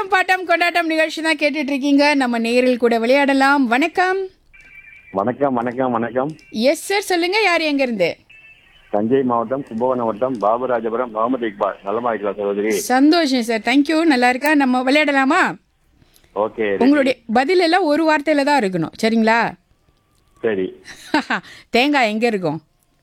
ஆட்டம் bottom கொண்டாட்டம் நிகழ்ச்சி தான் கேட்டுட்டு இருக்கீங்க நம்ம நேரில் கூட விளையாடலாம் வணக்கம் வணக்கம் வணக்கம் வணக்கம் எஸ் சார் சொல்லுங்க யார் எங்க இருந்து தஞ்சை மாவட்டம் கும்பகோணம் மாவட்டம் பாபுராஜபுரம் முகமது இக்பால் நலமா இருக்கலாம் சகோதரி சந்தோஷம் சார் தேங்க்யூ நல்லா இருக்கா நம்ம விளையாடலாமா ஓகே உங்களுடைய பதில் எல்லாம் ஒரு வார்த்தையில தான் இருக்கணும் சரிங்களா சரி தேங்காய் எங்க இருக்கும்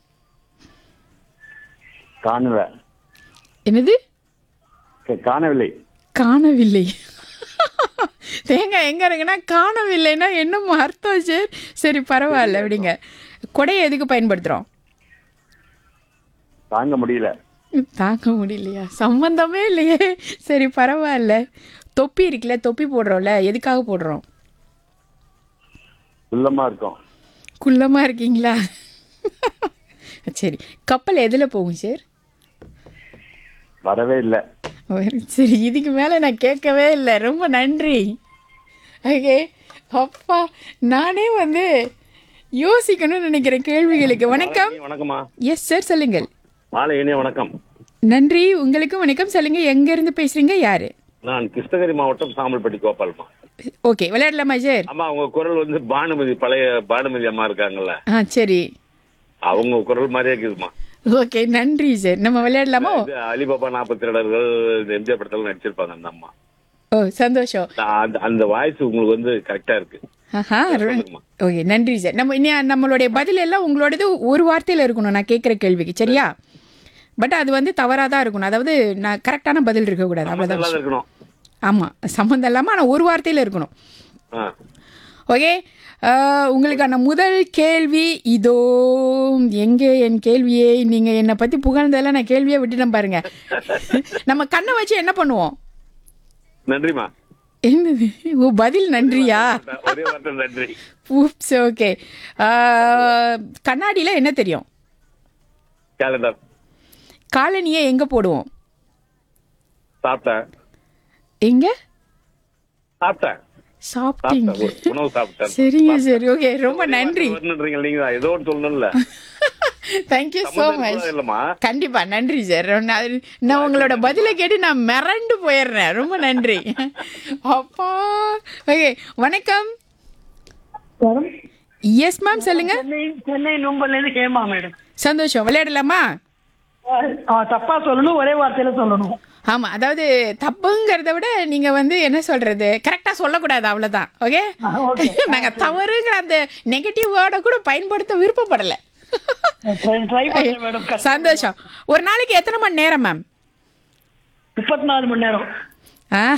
காணல என்னது கே- காணவில்லை காணவில்லை தேங்காய் எங்க இருக்குன்னா காணவில்லைன்னா என்னமோ அர்த்தம் சார் சரி பரவாயில்ல அப்படிங்க கொடையை எதுக்கு பயன்படுத்துறோம் தாங்க முடியல தாக்க முடியலையா சம்பந்தமே இல்லையே சரி பரவாயில்ல தொப்பி இருக்குல்ல தொப்பி போடுறோம்ல எதுக்காக போடுறோம் உள்ளமா இருக்கும் குள்ளமா இருக்கீங்களா சரி கப்பல் எதில் போகும் சார் வரவே இல்லை ஒரு- சரி இதுக்கு மேலே நான் கேட்கவே இல்லை ரொம்ப நன்றி ஓகே அப்பா நானே வந்து யோசிக்கணும்னு நினைக்கிறேன் கேள்விகளுக்கு வணக்கம் வணக்கம்மா எஸ் சார் சொல்லுங்கள் மாலை இனிய வணக்கம் நன்றி உங்களுக்கும் வணக்கம் சொல்லுங்க எங்க இருந்து பேசுறீங்க யாரு நான் கிருஷ்ணகிரி மாவட்டம் சாம்பல்பட்டி கோபால்மா ஓகே விளையாடலாமா சார் அம்மா உங்க குரல் வந்து பானுமதி பழைய பானுமதி அம்மா இருக்காங்கல்ல ஆ சரி அவங்க குரல் மாதிரியே இருக்குதுமா ஓகே நன்றி சார் நம்ம விளையாடலாமா இது அலிபாபா நாற்பத்தி ரெடர்கள் இந்த எம்ஜிஆர் படத்துல நடிச்சிருப்பாங்க அந்த அம்மா ஓ சந்தோஷம் அந்த அந்த வாய்ஸ் உங்களுக்கு வந்து கரெக்டா இருக்கு ஆஹா சொல்லுங்கம்மா. ஓகே நன்றி சார் நம்ம இனி நம்மளுடைய பதில் எல்லாம் உங்களோடது ஒரு வார்த்தையில் இருக்கணும் நான் கேட்குற கேள்விக்கு சரியா பட் அது வந்து தவறாக தான் இருக்கணும் அதாவது நான் கரெக்டான பதில் இருக்கக்கூடாது அவ்வளோதான் நல்லா இருக்கணும் ஆமாம் சம்மந்தம் இல்லாமல் ஆனால் ஒரு வார்த்தையில் இருக்கணும் ஆ. ஓகே ஆஹ், உங்களுக்கான முதல் கேள்வி இதோ எங்கே என் கேள்வியை நீங்கள் என்னை பற்றி புகழ்ந்ததெல்லாம் நான் கேள்வியை விட்டுட்டேன் பாருங்க நம்ம கண்ணை வச்சு என்ன பண்ணுவோம் நன்றிம்மா என்னது ஓ பதில் நன்றியா ஒரே வார்த்தை நன்றி ஊப்ஸ் ஓகே கண்ணாடியில் என்ன தெரியும் கேலண்டர் காலனியை எங்கே போடுவோம் சாப்பிட்டேன் எங்கே சாப்பிட்டேன் சாப்பிட்டீங்க சாப்பிட்டேன் உணவு சாப்பிட்டேன் சரிங்க சரி ஓகே ரொம்ப நன்றி வரணுன்றீங்க நீங்க தான் ஏதோ ஒன்று சொல்லணும்ல தேங்க்யூ ஸோ மச் இல்லம்மா கண்டிப்பா நன்றி சார் நான் நான் உங்களோட பதிலை கேட்டு நான் மிரண்டு போயிடுறேன் ரொம்ப நன்றி அப்பா ஓகே வணக்கம் மேடம் எஸ் மேம் சொல்லுங்க சென்னை சென்னை நும்பல்ல இருந்து ஹேமா மேடம் சந்தோஷம் விளையாடலாமா ஆ, தப்பா சொல்லணும் ஒரே வார்த்தையில சொல்லணும் ஆமா அதாவது தப்புங்கிறத விட நீங்க வந்து என்ன சொல்றது கரெக்டா சொல்லக்கூடாது அவ்வளவுதான் ஓகே ஆ, okay. நாங்க தவறுங்கிற அந்த நெகட்டிவ் வேர்டை கூட பயன்படுத்த விருப்பப்படல ட்ரை பண்றேன் மேடம் சந்தோஷம் ஒரு நாளைக்கு எத்தனை மணி நேரம் மேம் முப்பத்தி நாலு மணி நேரம் ஆ